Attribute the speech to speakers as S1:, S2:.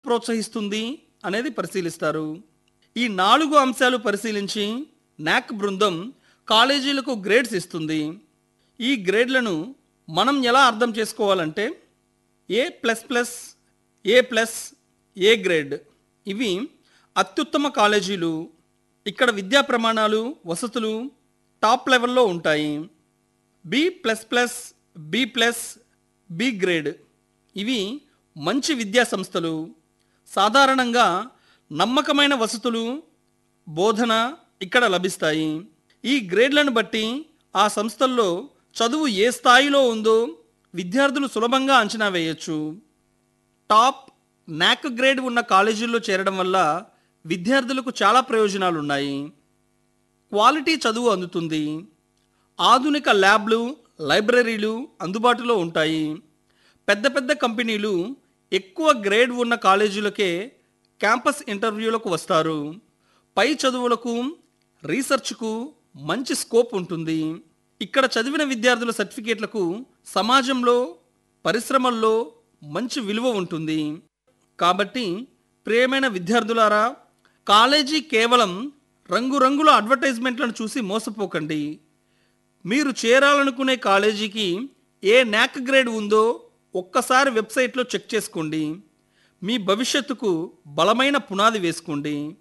S1: ప్రోత్సహిస్తుంది అనేది పరిశీలిస్తారు ఈ నాలుగు అంశాలు పరిశీలించి నాక్ బృందం కాలేజీలకు గ్రేడ్స్ ఇస్తుంది ఈ గ్రేడ్లను మనం ఎలా అర్థం చేసుకోవాలంటే A plus plus A plus A grade ఇవి అత్యుత్తమ కాలేజీలు ఇక్కడ విద్యా ప్రమాణాలు వసతులు టాప్ లెవెల్లో ఉంటాయి B plus plus B plus B grade ఇవి మంచి విద్యా సంస్థలు సాధారణంగా నమ్మకమైన వసతులు బోధన ఇక్కడ లభిస్తాయి ఈ గ్రేడ్లను బట్టి ఆ సంస్థల్లో చదువు ఏ స్థాయిలో ఉందో విద్యార్థులు సులభంగా అంచనా వేయొచ్చు టాప్ నాక్ గ్రేడ్ ఉన్న కాలేజీల్లో చేరడం వల్ల విద్యార్థులకు చాలా ప్రయోజనాలు ఉన్నాయి క్వాలిటీ చదువు అందుతుంది ఆధునిక ల్యాబ్లు లైబ్రరీలు అందుబాటులో ఉంటాయి పెద్ద పెద్ద కంపెనీలు ఎక్కువ గ్రేడ్ ఉన్న కాలేజీలకే క్యాంపస్ ఇంటర్వ్యూలకు వస్తారు పై చదువులకు రీసెర్చ్కు మంచి స్కోప్ ఉంటుంది ఇక్కడ చదివిన విద్యార్థుల సర్టిఫికేట్లకు సమాజంలో పరిశ్రమల్లో మంచి విలువ ఉంటుంది కాబట్టి ప్రియమైన విద్యార్థులారా కాలేజీ కేవలం రంగురంగుల అడ్వర్టైజ్మెంట్లను చూసి మోసపోకండి మీరు చేరాలనుకునే కాలేజీకి ఏ నాక్ గ్రేడ్ ఉందో ఒక్కసారి వెబ్సైట్లో చెక్ చేసుకోండి మీ భవిష్యత్తుకు బలమైన పునాది వేసుకోండి